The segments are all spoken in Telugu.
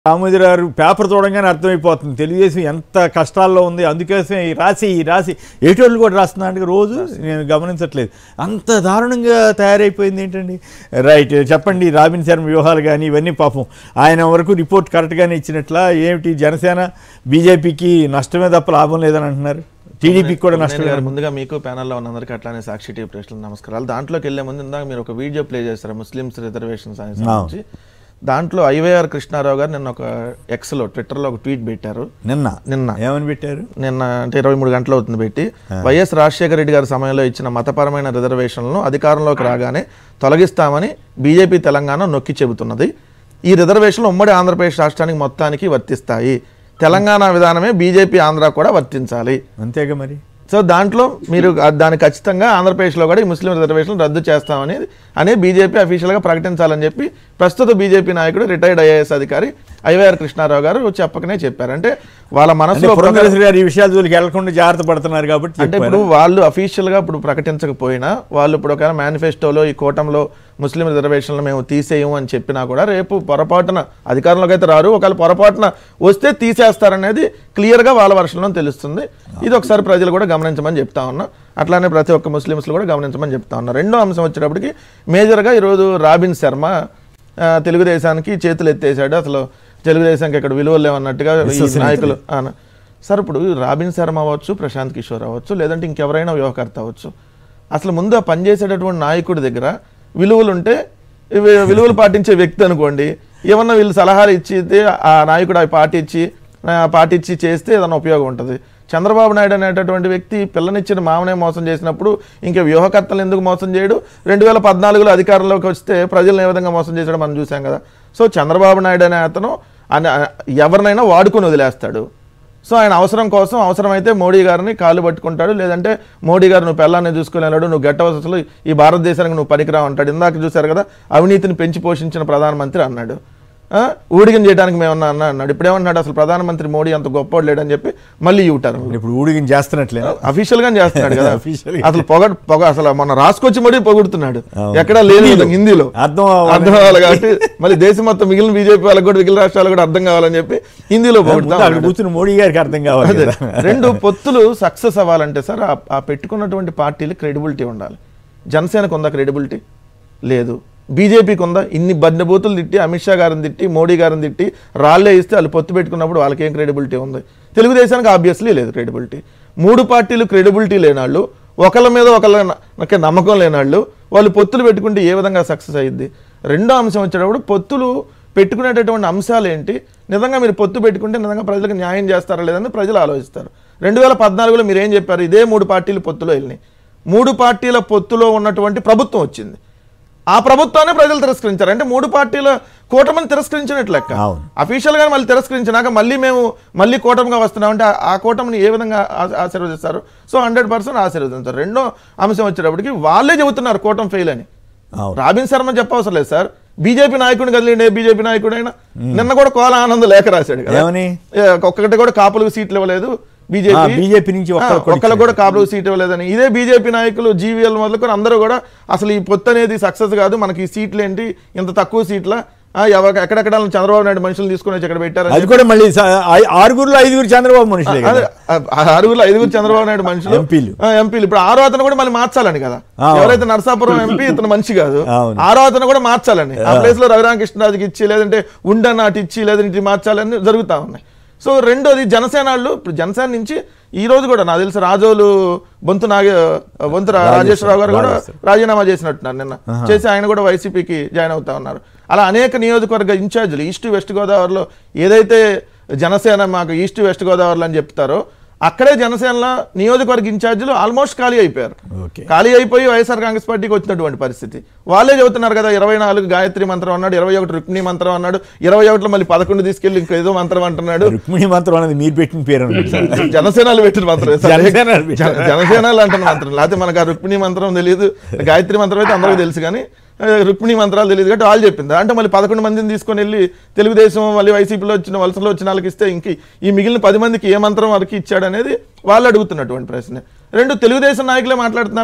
రామోజీరావు పేపర్ చూడంగానే అర్థమైపోతుంది తెలుగుదేశం ఎంత కష్టాల్లో ఉంది అందుకోసం ఈ రాసి ఈ రాసి ఏటోళ్ళు కూడా రాస్తున్నాడు రోజు నేను గమనించట్లేదు అంత దారుణంగా తయారైపోయింది ఏంటండి రైట్ చెప్పండి రాబిన్ శర్మ వ్యూహాలు కానీ ఇవన్నీ పాపం ఆయన వరకు రిపోర్ట్ కరెక్ట్గానే ఇచ్చినట్లా ఏమిటి జనసేన బీజేపీకి నష్టమే తప్ప లాభం లేదని అంటున్నారు టీడీపీకి కూడా నేను నష్టమే గారు ముందుగా మీకు ప్యానల్లో ఉన్న అందరికీ అట్లానే సాక్షి టీవీ ప్రశ్నలు నమస్కారాలు దాంట్లోకి వెళ్లే ముందు ఇందాక మీరు ఒక వీడియో ప్లే చేస్తారు ముస్లిమ్స్ రిజర్వేషన్స్ అని సంబంధించి దాంట్లో ఐవైఆర్ కృష్ణారావు గారు నిన్న ఒక ఎక్స్లో ట్విట్టర్లో ఒక ట్వీట్ పెట్టారు నిన్న నిన్న ఏమని పెట్టారు నిన్న అంటే ఇరవై మూడు గంటలు అవుతుంది పెట్టి వైఎస్ రాజశేఖర రెడ్డి గారి సమయంలో ఇచ్చిన మతపరమైన రిజర్వేషన్లను అధికారంలోకి రాగానే తొలగిస్తామని బీజేపీ తెలంగాణ నొక్కి చెబుతున్నది ఈ రిజర్వేషన్లు ఉమ్మడి ఆంధ్రప్రదేశ్ రాష్ట్రానికి మొత్తానికి వర్తిస్తాయి తెలంగాణ విధానమే బీజేపీ ఆంధ్ర కూడా వర్తించాలి అంతేగా మరి సో దాంట్లో మీరు ఆ- దాన్ని ఖచ్చితంగా ఆంధ్రప్రదేశ్లో కూడా ఈ ముస్లిం రిజర్వేషన్ రద్దు చేస్తామని అని బీజేపీ అఫీషియల్గా ప్రకటించాలని చెప్పి ప్రస్తుత బీజేపీ నాయకుడు రిటైర్డ్ ఐఏఎస్ అధికారి ఐవైఆర్ కృష్ణారావు గారు చెప్పకనే చెప్పారు అంటే వాళ్ళ అంటే మనసులో ఒక- పురంధరేశ్వరి గారు ఈ విషయాల జోలికి వెళ్లకుండా జాగ్రత్త పడుతున్నారు కాబట్టి అంటే చెప్పారు. ఇప్పుడు వాళ్ళు అఫీషియల్ గా ఇప్పుడు ప్రకటించకపోయినా వాళ్ళు ఇప్పుడు ఒక మేనిఫెస్టోలో ఈ కూటంలో ముస్లిం రిజర్వేషన్లు మేము తీసేయము అని చెప్పినా కూడా రేపు పొరపాటున అధికారంలోకి అయితే రారు ఒకవేళ పొరపాటున వస్తే తీసేస్తారనేది క్లియర్ గా వాళ్ళ వర్షంలో తెలుస్తుంది ఇది ఒకసారి ప్రజలు కూడా గమనించమని చెప్తా ఉన్నా అట్లానే ప్రతి ఒక్క ముస్లిమ్స్ కూడా గమనించమని చెప్తా ఉన్నా రెండో అంశం వచ్చేటప్పటికి మేజర్గా ఈరోజు రాబిన్ శర్మ ఆ, తెలుగుదేశానికి చేతులు ఎత్తేసాడు అసలు తెలుగుదేశానికి ఇక్కడ విలువలు లేవన్నట్టుగా ఈ నాయకులు ఆ, సార్ ఇప్పుడు రాబిన్ శర్మ అవ్వచ్చు ప్రశాంత్ కిషోర్ అవ్వచ్చు లేదంటే ఇంకెవరైనా వ్యూహకర్త అవ్వచ్చు అసలు ముందు ఆ పనిచేసేటటువంటి నాయకుడి దగ్గర విలువలు ఉంటే ఇవి విలువలు పాటించే వ్యక్తి అనుకోండి ఏమన్నా వీళ్ళు సలహాలు ఇచ్చితే ఆ నాయకుడు అవి పాటించి ఆ, పాటించి చేస్తే ఏదైనా ఉపయోగం ఉంటుంది చంద్రబాబు నాయుడు అనేటటువంటి వ్యక్తి పిల్లనిచ్చిన మామనే మోసం చేసినప్పుడు ఇంకా వ్యూహకర్తలు ఎందుకు మోసం చేయడు రెండు వేల పద్నాలుగులో అధికారంలోకి వస్తే ప్రజలను ఏ విధంగా మోసం చేశాడో మనం చూసాం కదా సో చంద్రబాబు నాయుడు అనే అతను అన- ఎవరినైనా వాడుకొని వదిలేస్తాడు సో ఆయన అవసరం కోసం అవసరమైతే మోడీ గారిని కాళ్ళు పట్టుకుంటాడు లేదంటే మోడీ గారు నువ్వు పెళ్ళాన్ని చూసుకునేలాడు నువ్వు గెట్టవసలు ఈ భారతదేశానికి నువ్వు పనికిరావు అంటాడు ఇందాక చూశారు కదా అవినీతిని పెంచి పోషించిన ప్రధానమంత్రి అన్నాడు ఆ, ఊడిగం చేయడానికి మేమన్నా అన్నా అన్నాడు ఇప్పుడు ఏమన్నాడు అసలు ప్రధానమంత్రి మోడీ అంత గొప్పవాడు లేడని చెప్పి మళ్ళీ యూటర్న్ ఇప్పుడు ఊడిగిన చేస్తున్నట్లే అఫీషియల్ గా చేస్తున్నాడు కదా Official గా. అసలు పొగ పొగ అసలు మన రాసుకొచ్చి మరీ పొగుడుతున్నాడు ఎక్కడా లేదు హిందీలో. హిందీలో అర్థం అవ్వాలి. అర్థం అవ్వాలి కాబట్టి మళ్ళీ దేశం మొత్తం మిగిలిన బీజేపీ వాళ్ళకి కూడా మిగిలిన రాష్ట్రాలు కూడా అర్థం కావాలని చెప్పి హిందీలో పొగుడుతా ముందు అక్కడ ఉన్నాడు. కూర్చుని మోడీ గారికి అర్థం కావాలి అదే. కదా. రెండు పొత్తులు సక్సెస్ అవ్వాలంటే సార్ ఆ- ఆ పెట్టుకున్నటువంటి పార్టీలు క్రెడిబిలిటీ ఉండాలి జనసేనకు ఉందా క్రెడిబిలిటీ లేదు బీజేపీకి ఉందా ఇన్ని బద్దబూతులు తిట్టి అమిత్ షా గారిని తిట్టి మోడీ గారిని తిట్టి రాళ్ళే ఇస్తే వాళ్ళు పొత్తు పెట్టుకున్నప్పుడు వాళ్ళకి ఏం క్రెడిబిలిటీ ఉంది తెలుగుదేశానికి ఆబ్వియస్లీ లేదు క్రెడిబిలిటీ మూడు పార్టీలు క్రెడిబిలిటీ లేనాళ్ళు ఒకళ్ళ మీద ఒకళ్ళ న- నమ్మకం లేనాళ్ళు వాళ్ళు పొత్తులు పెట్టుకుంటే ఏ విధంగా సక్సెస్ అయ్యిద్ది రెండో అంశం వచ్చేటప్పుడు పొత్తులు పెట్టుకునేటటువంటి అంశాలు ఏంటి నిజంగా మీరు పొత్తు పెట్టుకుంటే నిజంగా ప్రజలకు న్యాయం చేస్తారా లేదని ప్రజలు ఆలోచిస్తారు రెండు వేల పద్నాలుగులో మీరు ఏం చెప్పారు ఇదే మూడు పార్టీలు పొత్తులో వెళ్ళినాయి మూడు పార్టీల పొత్తులో ఉన్నటువంటి ప్రభుత్వం వచ్చింది ఆ ప్రభుత్వాన్ని ప్రజలు తిరస్కరించారు అంటే మూడు పార్టీల కూటమిని తిరస్కరించినట్లు లెక్క అవును. అఫీషియల్ గా మళ్ళీ తిరస్కరించినాక మళ్ళీ మేము మళ్ళీ కూటమిగా వస్తున్నామంటే ఆ- ఆ కూటమిని ఏ విధంగా ఆ- ఆశీర్వదిస్తారు సో హండ్రెడ్ పర్సెంట్ ఆశీర్వదించారు రెండో అంశం వచ్చేటప్పటికి వాళ్ళే చెబుతున్నారు కూటమి ఫెయిల్ అని అవును రాబిన్ శర్మ చెప్పవసరం లేదు సార్ బీజేపీ నాయకుడిని కదిలిండే బీజేపీ నాయకుడు అయినా నిన్న కూడా కోల ఆనంద్ లేఖ రాశాడు కదా ఏమని ఏ, ఒక్కటి కూడా కాపులకు సీట్లు ఇవ్వలేదు ఆ, బీజేపీ బీజేపీ నుంచి ఒక్కరికి కూడా ఒక్కళ్ళకు కూడా కాపులకు సీట్ ఇవ్వలేదని ఇదే బీజేపీ నాయకులు జీవీఎల్ మొదలుకొని అందరూ కూడా అసలు ఈ పొత్తు అనేది సక్సెస్ కాదు మనకి ఈ సీట్లు ఏంటి ఇంత తక్కువ సీట్ల ఆ, ఎవరికి ఎక్కడెక్కడ చంద్రబాబు నాయుడు మనుషులు తీసుకొని వచ్చి ఇక్కడ పెట్టారు అది కూడా మళ్ళీ స- ఐ- ఆరుగురులో ఐదుగురు చంద్రబాబు మనుషులే అదే, కదా ఆ ఆరుగురు ఐదుగురు చంద్రబాబు నాయుడు మనుషులు ఎంపీలు. ఆ, ఎంపీలు ఇప్పుడు ఆరో అతను కూడా మళ్ళీ మార్చాలని కదా ఆ. ఎవరైతే నరసాపురం ఎంపీ ఇతను మంచి కాదు అవును. ఆరో అతను కూడా మార్చాలని ఆ ప్లేస్ లో రఘురామకృష్ణరాజుకి ఇచ్చి లేదంటే ఉండన్న అటు ఇచ్చి లేదంటే ఇటు మార్చాలని జరుగుతా ఉన్నాయి సో రెండోది జనసేన వాళ్ళు ఇప్పుడు జనసేన నుంచి ఈ రోజు కూడా నాకు తెలిసి రాజోలు బొంతు నాగ బొంతు రా- రాజేశ్వరరావు గారు కూడా రాజీనామా చేసినట్టున్నారు నిన్న చేసి ఆయన కూడా వైసీపీకి జాయిన్ అవుతా ఉన్నారు అలా అనేక నియోజకవర్గ ఇన్ఛార్జీలు ఈస్ట్ వెస్ట్ గోదావరిలో ఏదైతే జనసేన మాకు ఈస్ట్ వెస్ట్ గోదావరిలో అని చెప్తారో అక్కడే జనసేనలో నియోజకవర్గ ఇన్ఛార్జీలు ఆల్మోస్ట్ ఖాళీ అయిపోయారు ఓకే ఖాళీ అయిపోయి వైఎస్ఆర్ కాంగ్రెస్ పార్టీకి వచ్చినటువంటి పరిస్థితి వాళ్ళే చెబుతున్నారు కదా ఇరవై నాలుగు గాయత్రి మంత్రం అన్నాడు ఇరవై ఒకటి రుక్మిణి మంత్రం అన్నాడు ఇరవై ఒకటిలో మళ్ళీ పదకొండు తీసుకెళ్లి ఇంకేదో మంత్రం అంటున్నాడు రుక్మిణి మంత్రం అనేది మీరు పెట్టిన పేరు అనుకుంటా. జనసేనలు పెట్టిన మంత్రం జనసేనలు పెట్టిన. జన- జనసేనలు అంటున్న మంత్రం లేకపోతే మనకు ఆ రుక్మిణి మంత్రం తెలియదు గాయత్రి మంత్రం అయితే అందరికీ తెలుసు కానీ ఆ, రుక్మిణి మంత్రాలు తెలియదు కాబట్టి వాళ్ళు చెప్పింది అంటే మళ్ళీ పదకొండు మందిని తీసుకొని వెళ్ళి తెలుగుదేశం మళ్ళీ వైసీపీలో వచ్చిన వలసలో వచ్చిన వాళ్ళకి ఇస్తే ఇంక ఈ మిగిలిన పది మందికి ఏ మంత్రం వరకు ఇచ్చాడు అనేది వాళ్ళు అడుగుతున్నటువంటి ప్రశ్న రెండు తెలుగుదేశం నాయకులే మాట్లాడుతున్నారుగా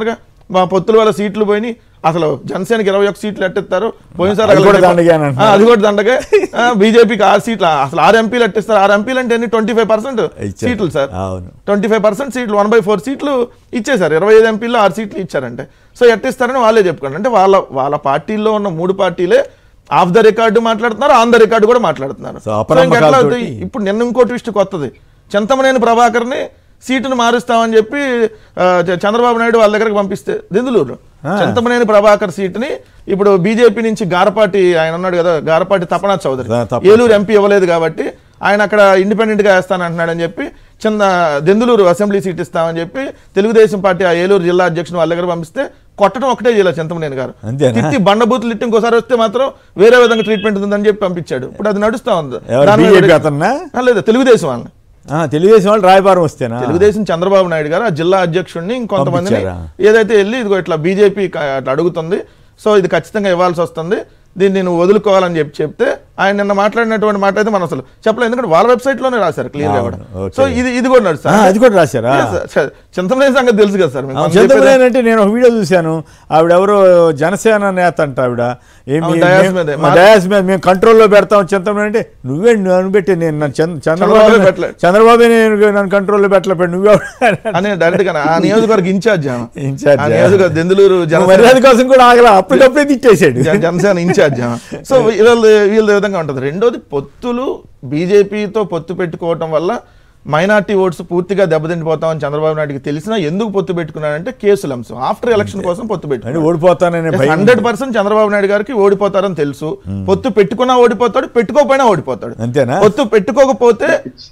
మా పొత్తుల వల్ల సీట్లు పోయినాయి అసలు జనసేనకి ఇరవై ఒక్క సీట్లు ఎట్టిస్తారు పోయినసారి అది కూడా అలాగే- దండగే అని అంటున్నారు. ఆ, అది కూడా దండగే బీజేపీకి ఆరు సీట్లు అసలు ఆరు ఎంపీలు ఎట్టిస్తారు ఆరు ఎంపీలు అంటే ఎన్ని ట్వంటీ ఫైవ్ పర్సెంట్ ఇచ్చారు. సీట్లు సార్ అవును ట్వంటీ ఫైవ్ పర్సెంట్ సీట్లు వన్ బై ఫోర్ సీట్లు ఇచ్చేశారు ఇరవై ఐదు ఎంపీలు ఆరు సీట్లు ఇచ్చారంటే సో ఎట్టిస్తారని వాళ్ళే చెప్పుకోండి అంటే వాళ్ళ వాళ్ళ పార్టీల్లో ఉన్న మూడు పార్టీలే ఆఫ్ ద రికార్డు మాట్లాడుతున్నారు ఆన్ ద రికార్డు కూడా మాట్లాడుతున్నారు సో సో అపనమ్మకాలతోటి- ఇంకెట్లా అవుతాయి? ఇప్పుడు నిన్న ఇంకో ట్విస్ట్ కొత్తది చింతమనేని ప్రభాకర్ని సీటును మారుస్తామని చెప్పి ఆ, చ- చంద్రబాబు నాయుడు వాళ్ళ దగ్గరికి పంపిస్తే దెందులూరు చింతమనేని ప్రభాకర్ సీటుని ఇప్పుడు బీజేపీ నుంచి గారపాటి ఆయన ఉన్నాడు కదా గారపాటి తపనా చౌదరి దా- తపనా ఏలూరు ఎంపీ ఇవ్వలేదు కాబట్టి ఆయన అక్కడ ఇండిపెండెంట్ గా వేస్తానంటున్నాడని చెప్పి చిన్న దెందులూరు అసెంబ్లీ సీట్ ఇస్తామని చెప్పి తెలుగుదేశం పార్టీ ఆ ఏలూరు జిల్లా అధ్యక్షుడు వాళ్ళ దగ్గర పంపిస్తే కొట్టడం ఒకటే జిల్లా చింతమనేని గారు అంతేనా? తిట్టి బండబూతులు తిట్టి ఇంకోసారి వస్తే మాత్రం వేరే విధంగా ట్రీట్మెంట్ ఉందని చెప్పి పంపించాడు ఇప్పుడు అది నడుస్తా ఉంది ఎవరు దాని మీద బీజేపీ రెడ్డి- అతన్నా ఆ, లేదు తెలుగుదేశం వాళ్ళని ఆ, తెలుగుదేశం వాళ్ళు రాయబారం వస్తేనా తెలుగుదేశం చంద్రబాబు నాయుడు గారు ఆ జిల్లా అధ్యక్షుడిని ఇంకొంతమందిని పంపించారా? ఏదైతే వెళ్ళి ఇదిగో ఇట్లా బీజేపీ అట్లా అడుగుతుంది సో ఇది ఖచ్చితంగా ఇవ్వాల్సి వస్తుంది దీన్ని నేను వదులుకోవాలని చెప్పి చెప్తే ఆయన నిన్న మాట్లాడినటువంటి మాట అయితే మనం అసలు చెప్పలేదు ఎందుకంటే వాళ్ళ వెబ్సైట్ లోనే రాశారు క్లియర్ గా కూడా అవును, ఓకే. సో ఇది ఇది కూడా ఆ, నడుస్తుంది అది కూడా రాశారా చింతమనేని సంగతి తెలుసు కదా సార్ మీకు. మనం చెప్పేది- చంద్రబాబు అంటే నేను ఒక వీడియో చూశాను ఆవిడ ఎవరో జనసేన నేత అంట ఆవిడ ఏమి అవును, డయాస్ మేము- మీదే. మా డయాస్ మీద మేము కంట్రోల్లో పెడతాం చంద్రబాబు అంటే నువ్వే నన్ను పెట్టి నేను నన్ను చంద్ర- చంద్రబాబు చంద్రబాబు పెట్టలే. చంద్రబాబు నేను నన్ను కంట్రోల్లో పెట్టలే నువ్వే అని డైరెక్ట్ గా ఆ నియోజకవర్గ ఇన్ఛార్జ్ ఆమె. ఇన్ఛార్జ్ ఆ నియోజకవర్గ దెందులూరు జనసేన మర్యాద కోసం కూడా ఆగల అప్పటికప్పుడే తిట్టేసాడు జన- జనసేన ఇన్ఛార్జ్ ఆమె. సో వీళ్ళు వీళ్ళ విధంగా ఉంటుంది రెండోది పొత్తులు బీజేపీతో పొత్తు పెట్టుకోవటం వల్ల మైనార్టీ ఓట్స్ పూర్తిగా దెబ్బతిండిపోతామని చంద్రబాబు నాయుడుకి తెలిసినా ఎందుకు పొత్తు పెట్టుకున్నాడంటే కేసుల అంశం ఆఫ్టర్ ఎలక్షన్ కోసం పొత్తు అంటే పెట్టుకున్నాడు ఓడిపోతాననే భయం హండ్రెడ్ పర్సెంట్ చంద్రబాబు నాయుడు గారికి ఓడిపోతారని తెలుసు పొత్తు పెట్టుకున్నా ఓడిపోతాడు పెట్టుకోకపోయినా ఓడిపోతాడు అంతేనా పొత్తు పెట్టుకోకపోతే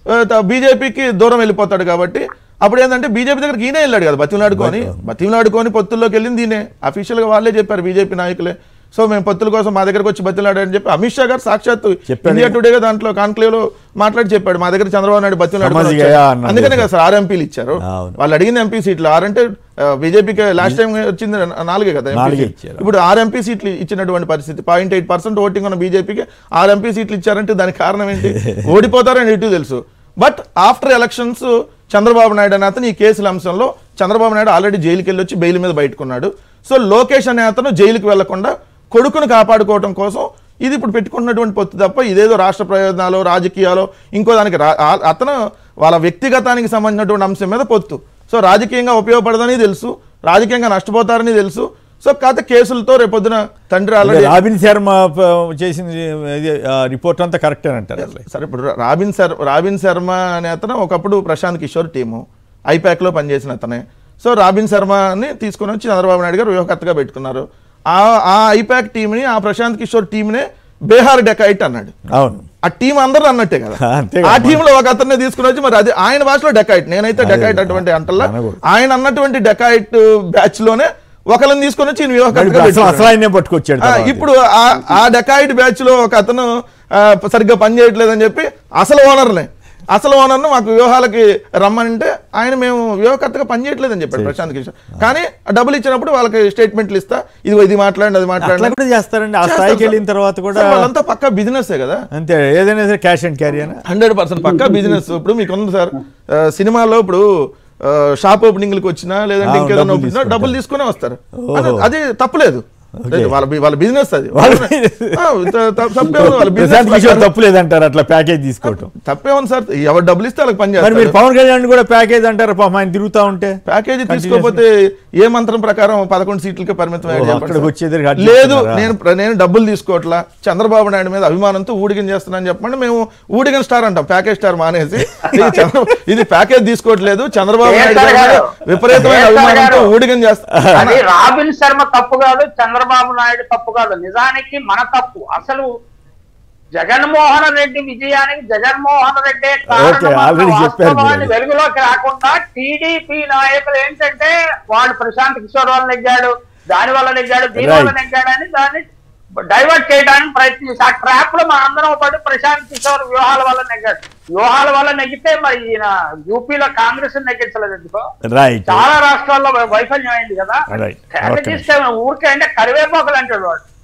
బీజేపీకి దూరం వెళ్ళిపోతాడు కాబట్టి అప్పుడు ఏంటంటే బీజేపీ దగ్గరికి ఈయనే వెళ్ళాడు కదా బతిమలాడుకొని బతిమలాడుకొని పొత్తుల్లోకి వెళ్ళింది ఈయనే అఫీషియల్ గా వాళ్ళే చెప్పారు బీజేపీ నాయకులే సో మేము పొత్తుల కోసం మా దగ్గరకు వచ్చి బతిమలాడారని చెప్పి అమిత్ షా గారు సాక్షాత్తు చెప్పాడు. ఇండియా టుడే దాంట్లో కాన్క్లేవ్ లో మాట్లాడి చెప్పాడు మా దగ్గర చంద్రబాబు నాయుడు బతిమలాడుకొని సమజిగా వచ్చాడు. అన్నాడు. అందుకనే కదా సార్ ఆరు ఎంపీలు ఇచ్చారు అవును. వాళ్ళు అడిగిన ఎంపీ సీట్లు ఆరంటే బీజేపీకి లాస్ట్ టైం వచ్చింది నాలుగే కదా MP నాలుగే సీట్లు. ఇచ్చారు. ఇప్పుడు ఆరు ఎంపీ సీట్లు ఇచ్చినటువంటి పరిస్థితి పాయింట్ ఎయిట్ పర్సెంట్ ఓటింగ్ ఉన్న బీజేపీకి ఆరు ఎంపీ సీట్లు ఇచ్చారంటే దానికి కారణం ఏంటి ఓడిపోతారని ఇటు తెలుసు but after elections Chandrababu Naidu అనే అతను ఈ కేసుల అంశంలో చంద్రబాబు నాయుడు ఆల్రెడీ జైలుకి వెళ్ళి వచ్చి బెయిల్ మీద బయటకున్నాడు సో లోకేష్ అనే అతను జైలుకి వెళ్లకుండా కొడుకును కాపాడుకోవడం కోసం ఇది ఇప్పుడు పెట్టుకున్నటువంటి పొత్తు తప్ప ఇదేదో రాష్ట్ర ప్రయోజనాలు రాజకీయాలు ఇంకో దానికి రా- ఆ- అతను వాళ్ళ వ్యక్తిగతానికి సంబంధించినటువంటి అంశం మీద పొత్తు సో రాజకీయంగా ఉపయోగపడదని తెలుసు రాజకీయంగా నష్టపోతారని తెలుసు సో కాకపోతే కేసులతో రేపొద్దున తండ్రి అదే ఆల్రెడీ రాబిన్ శర్మ ప- చేసింది ఇది, ఆ రిపోర్ట్ అంతా కరెక్ట్ అని అంటారు అసలు సరే ఇప్పుడు రాబిన్ శర్మ రాబిన్ శర్మ అనే అతను ఒకప్పుడు ప్రశాంత్ కిషోర్ టీము ఐపాక్లో పనిచేసిన అతనే సో రాబిన్ శర్మని తీసుకొని వచ్చి చంద్రబాబు నాయుడు గారు వ్యూహకర్తగా పెట్టుకున్నారు ఆ ఆ ఐపాక్ టీంని ఆ ప్రశాంత్ కిషోర్ టీంనే బీహార్ డెకైట్ అన్నాడు అవును ఆ టీం అందరూ అన్నట్టే కదా అంతే ఆ కదా. టీంలో ఒక అతన్ని తీసుకుని వచ్చి మరి అది ఆయన భాషలో డెకైట్ నేనైతే డెకైట్ అటువంటి అంటల్లా అనకూడదు. ఆయన అన్నటువంటి డెకైట్ బ్యాచ్ లోనే ఒకరిని తీసుకొని వచ్చి ఈయన మరి వ్యూహకర్తగా ఇప్పుడు అసలు పెట్టుకున్నాడు. అసలు ఆయనే పట్టుకొచ్చాడు ఆ, తర్వాత. ఇప్పుడు ఆ- ఆ డెకాయిడ్ బ్యాచ్ లో ఒక అతను ఆ, సరిగ్గా పని చేయట్లేదని చెప్పి అసలు ఓనర్నే అసలు ఓనర్ను మాకు వ్యూహాలకి రమ్మనంటే ఆయన మేము వ్యూహకర్తగా పని చేయట్లేదని చెప్పాడు ప్రశాంత్ కిషోర్ కానీ ఆ డబ్బులు ఇచ్చినప్పుడు వాళ్ళకి స్టేట్మెంట్లు ఇస్తా ఇది ఇది మాట్లాడండి అది అట్లా మాట్లాడండి కూడా చేస్తారండి ఆ చేస్తారు స్థాయికి సార్. వెళ్ళిన తర్వాత కూడా సార్, వాళ్ళంతా పక్కా బిజినెస్ కదా అంతే ఏదైనా సరే క్యాష్ అండ్ క్యారీ అనా హండ్రెడ్ పర్సెంట్ పక్కా బిజినెస్ ఇప్పుడు మీకు ఉంది సార్ ఆ, సినిమాలో ఇప్పుడు ఆ, షాప్ ఓపెనింగ్లకు వచ్చినా లేదంటే ఆ, ఇంకేదైనా డబ్బులు ఓపెన్ తీసుకుంటారు. డబ్బులు తీసుకునే వస్తారు ఓహో. అది- అది తప్పులేదు లేదు, వాళ్ళ బి- వాళ్ళ బిజినెస్ అది వాళ్ళ ఆ, త- త- తప్పే ఉంది వాళ్ళ ప్రశాంత్ కిషోర్ బిజినెస్ తప్పు లేదంటారు అట్లా ప్యాకేజ్ తీసుకోవటం తప్పే ఉంది సార్ ఎవరు డబ్బులు ఇస్తే వాళ్ళకి పని మరి మీరు చేస్తారు పవన్ కళ్యాణ్ కూడా ప్యాకేజ్ అంటారు పాపం ఆయన తిరుగుతా ఉంటే ప్యాకేజీ తీసుకోకపోతే ఏ మంత్రం ప్రకారం పదకొండు సీట్లకి పరిమితం అయ్యాడు ఓహో, చెప్పండి అక్కడికి సార్. వచ్చేది అడ్జస్ట్ లేదు చేస్తున్నారా? నేను ప్ర- నేను డబ్బులు తీసుకోవట్లా చంద్రబాబు నాయుడు మీద అభిమానంతో ఊడిగం చేస్తున్నాను చెప్పండి మేము ఊడిగన్ స్టార్ అంటాం ప్యాకేజ్ స్టార్ మానేసి ఇది చంద్ర- ఇది ప్యాకేజ్ తీసుకోవట్లేదు చంద్రబాబు నాయుడు గారి మీద విపరీతమైన కేసీఆర్ అభిమానంతో గారు. ఊడిగం చేస్తా అది రాబిన్ శర్మ తప్పు కాదు చంద్రబాబు నాయుడు తప్పు కాదు నిజానికి మన తప్పు అసలు జగన్మోహన్ రెడ్డి విజయానికి జగన్మోహన్ రెడ్డి ఓకే, already చెప్పారు మీరు అది. వెలుగులోకి రాకుండా టీడీపీ నాయకులు ఏంటంటే వాడు ప్రశాంత్ కిషోర్ వల్ల నెగ్గాడు దాని వల్ల నెగ్గాడు దీని వల్ల Right. నెగ్గాడు అని దాన్ని డైవర్ట్ చేయడానికి ప్రయత్నించి ఆ ట్రాప్ లో మన అందరం పడి ప్రశాంత్ కిషోర్ వ్యూహాల వల్ల నెగ్గాడు వ్యూహాల వల్ల నెగ్గితే మరి ఈయన యూపీలో కాంగ్రెస్ నెగ్గించలేదు ఎందుకో రైట్ చాలా రాష్ట్రాల్లో వై- వైఫల్యం అయింది కదా Right. స్ట్రాటజిస్ట్ ఊరికే అంటే కరివేపాకులు అంటాడు వాడు